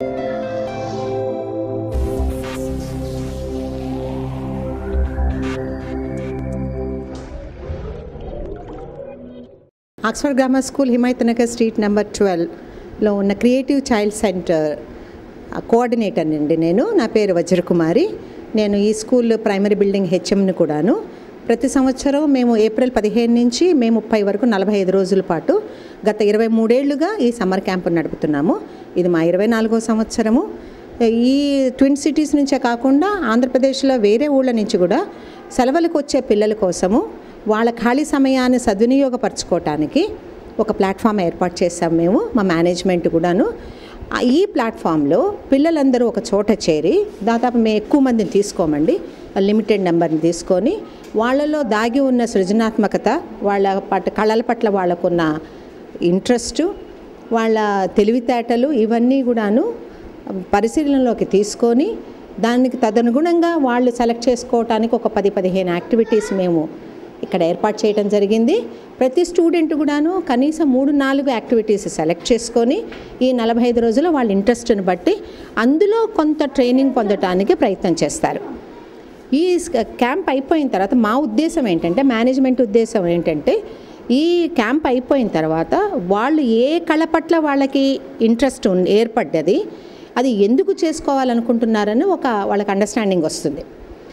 Oxford grammar school Himayat Nagar street number ట్వెల్వ్లో ఉన్న creative child centre coordinator అండి నేను నా పేరు వజ్రకుమారి నేను ఈ స్కూల్ ప్రైమరీ బిల్డింగ్ హెచ్ఎంని కూడాను ప్రతి సంవత్సరం మేము ఏప్రిల్ పదిహేను నుంచి మే ముప్పై వరకు నలభై ఐదు రోజుల పాటు గత ఇరవై మూడేళ్లుగా ఈ సమ్మర్ క్యాంపు నడుపుతున్నాము ఇది మా ఇరవై నాలుగో సంవత్సరము ఈ ట్విన్ సిటీస్ నుంచే కాకుండా ఆంధ్రప్రదేశ్లో వేరే ఊళ్ళ నుంచి కూడా సెలవులకు వచ్చే పిల్లల కోసము వాళ్ళ ఖాళీ సమయాన్ని సద్వినియోగపరచుకోవటానికి ఒక ప్లాట్ఫామ్ ఏర్పాటు చేశాం మేము మా మేనేజ్మెంట్ కూడాను ఆ ఈ ప్లాట్ఫామ్లో పిల్లలందరూ ఒక చోట చేరి దాదాపు మేము ఎక్కువ మందిని తీసుకోమండి లిమిటెడ్ నెంబర్ని తీసుకొని వాళ్ళలో దాగి ఉన్న సృజనాత్మకత వాళ్ళ పట్ల కళల పట్ల వాళ్ళకున్న ఇంట్రెస్టు వాళ్ళ తెలివితేటలు ఇవన్నీ కూడాను పరిశీలనలోకి తీసుకొని దానికి తదనుగుణంగా వాళ్ళు సెలెక్ట్ చేసుకోవటానికి ఒక పది పదిహేను యాక్టివిటీస్ మేము ఇక్కడ ఏర్పాటు చేయడం జరిగింది ప్రతి స్టూడెంట్ కూడాను కనీసం మూడు నాలుగు యాక్టివిటీస్ సెలెక్ట్ చేసుకొని ఈ నలభై ఐదు రోజుల వాళ్ళ ఇంట్రెస్ట్ని బట్టి అందులో కొంత ట్రైనింగ్ పొందటానికి ప్రయత్నం చేస్తారు ఈ స్- క్యాంప్ అయిపోయిన తర్వాత మా ఉద్దేశం ఏంటంటే మేనేజ్మెంట్ ఉద్దేశం ఏంటంటే ఈ క్యాంప్ అయిపోయిన తర్వాత వాళ్ళు ఏ కళ పట్ల వాళ్ళకి ఇంట్రెస్ట్ ఉన్- ఏర్పడ్డది అది ఎందుకు చేసుకోవాలనుకుంటున్నారని ఒక వాళ్ళకి అండర్స్టాండింగ్ వస్తుంది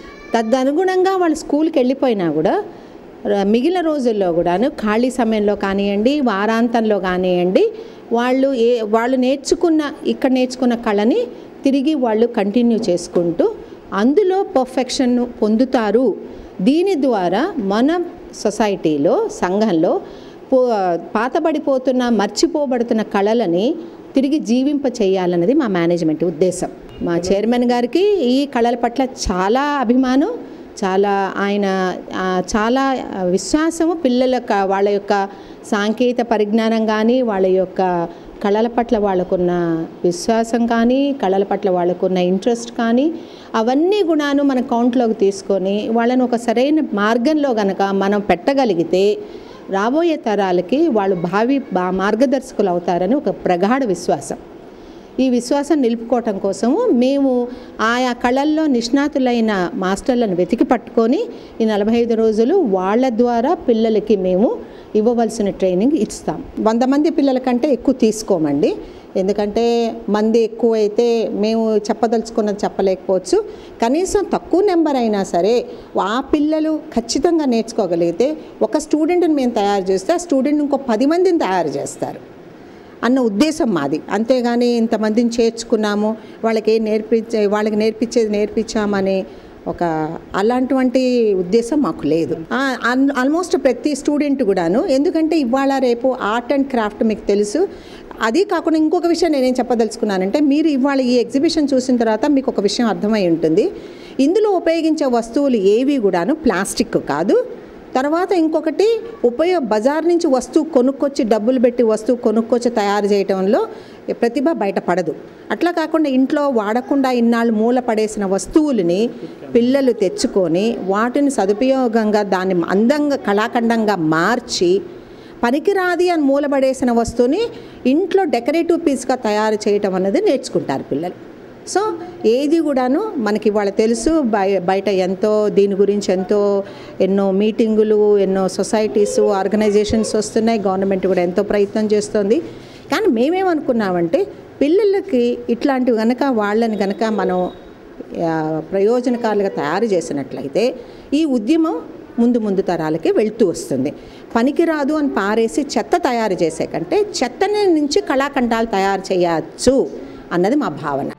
తదనుగుణంగా వాళ్ళు స్కూల్కి వెళ్ళిపోయినా కూడా ర- మిగిలిన రోజుల్లో కూడాను ఖాళీ సమయంలో కానివ్వండి వారాంతంలో కానివ్వండి వాళ్ళు ఏ వాళ్ళు నేర్చుకున్న ఇక్కడ నేర్చుకున్న కళని తిరిగి వాళ్ళు కంటిన్యూ చేసుకుంటూ అందులో పర్ఫెక్షన్ పొందుతారు దీని ద్వారా మన సొసైటీలో సంఘంలో పో పాతబడిపోతున్న మర్చిపోబడుతున్న కళలని తిరిగి జీవింప చేయాలన్నది మా మేనేజ్మెంట్ ఉద్దేశం మా చైర్మన్ గారికి ఈ కళల పట్ల చాలా అభిమానం చాలా ఆయన ఆ, చాలా విశ్వాసము పిల్లల యొక్క వాళ్ళ యొక్క సాంకేతిక పరిజ్ఞానం కానీ వాళ్ళ యొక్క కళల పట్ల వాళ్ళకున్న విశ్వాసం కానీ కళల పట్ల వాళ్ళకున్న ఇంట్రెస్ట్ కానీ అవన్నీ గుణాను మన కౌంట్లోకి తీసుకొని వాళ్ళని ఒక సరైన మార్గంలో గనక మనం పెట్టగలిగితే రాబోయే తరాలకి వాళ్ళు భావి బా మార్గదర్శకులు అవుతారని ఒక ప్రగాఢ విశ్వాసం ఈ విశ్వాసం నిలుపుకోవటం కోసము మేము ఆయా కళల్లో నిష్ణాతులైన మాస్టర్లను వెతికి పట్టుకొని ఈ నలభై ఐదు రోజులు వాళ్ళ ద్వారా పిల్లలకి మేము ఇవ్వవలసిన ట్రైనింగ్ ఇస్తాం వంద మంది పిల్లల కంటే ఎక్కువ తీసుకోమండి ఎందుకంటే మంది ఎక్కువ అయితే మేము చెప్పదలుచుకున్నది చెప్పలేకపోవచ్చు కనీసం తక్కువ నెంబర్ అయినా సరే ఆ పిల్లలు ఖచ్చితంగా నేర్చుకోగలిగితే ఒక స్టూడెంట్ని మేము తయారు చేస్తే ఆ స్టూడెంట్ ఇంకో పది మందిని తయారు చేస్తారు అన్న ఉద్దేశం మాది అంతేగాని ఇంతమందిని చేర్చుకున్నాము వాళ్ళకి ఏం నేర్పించే వాళ్ళకి నేర్పించేది నేర్పించామని ఒక అలాంటి ఉద్దేశం మాకు లేదు ఆ, ఆల్- ఆల్మోస్ట్ ప్రతి స్టూడెంట్ కూడాను ఎందుకంటే ఇవాళ రేపు ఆర్ట్ అండ్ క్రాఫ్ట్ మీకు తెలుసు అది కాకుండా ఇంకొక విషయం నేనేం చెప్పదలుచుకున్నానంటే మీరు ఇవాళ ఈ ఎగ్జిబిషన్ చూసిన తర్వాత మీకు ఒక విషయం అర్థమై ఉంటుంది ఇందులో ఉపయోగించే వస్తువులు ఏవి కూడాను ప్లాస్టిక్ కాదు తర్వాత ఇంకొకటి ఉపయోగ బజార్ నుంచి వస్తువు కొనుక్కొచ్చి డబ్బులు పెట్టి వస్తువు కొనుక్కొచ్చి తయారు చేయటంలో ప్రతిభ బయటపడదు అట్లా కాకుండా ఇంట్లో వాడకుండా ఇన్నాళ్ళు మూల పడేసిన వస్తువులని పిల్లలు తెచ్చుకొని వాటిని సదుపయోగంగా దాన్ని అందంగా కళాఖండంగా మార్చి పనికిరాది అని మూలపడేసిన వస్తువుని ఇంట్లో డెకరేటివ్ పీస్గా తయారు చేయటం అన్నది నేర్చుకుంటారు పిల్లలు సో ఏది కూడాను మనకి ఇవాళ తెలుసు బయ బయట ఎంతో దీని గురించి ఎంతో ఎన్నో మీటింగులు ఎన్నో సొసైటీస్ ఆర్గనైజేషన్స్ వస్తున్నాయి గవర్నమెంట్ కూడా ఎంతో ప్రయత్నం చేస్తుంది కానీ మేమేమనుకున్నామంటే పిల్లలకి ఇట్లాంటివి కనుక వాళ్ళని కనుక మనం ఆ, ప్రయోజనకారులుగా తయారు చేసినట్లయితే ఈ ఉద్యమం ముందు ముందు తరాలకి వెళ్తూ వస్తుంది పనికిరాదు అని పారేసి చెత్త తయారు చేసే కంటే చెత్తని నుంచి కళాఖండాలు తయారు చేయవచ్చు అన్నది మా భావన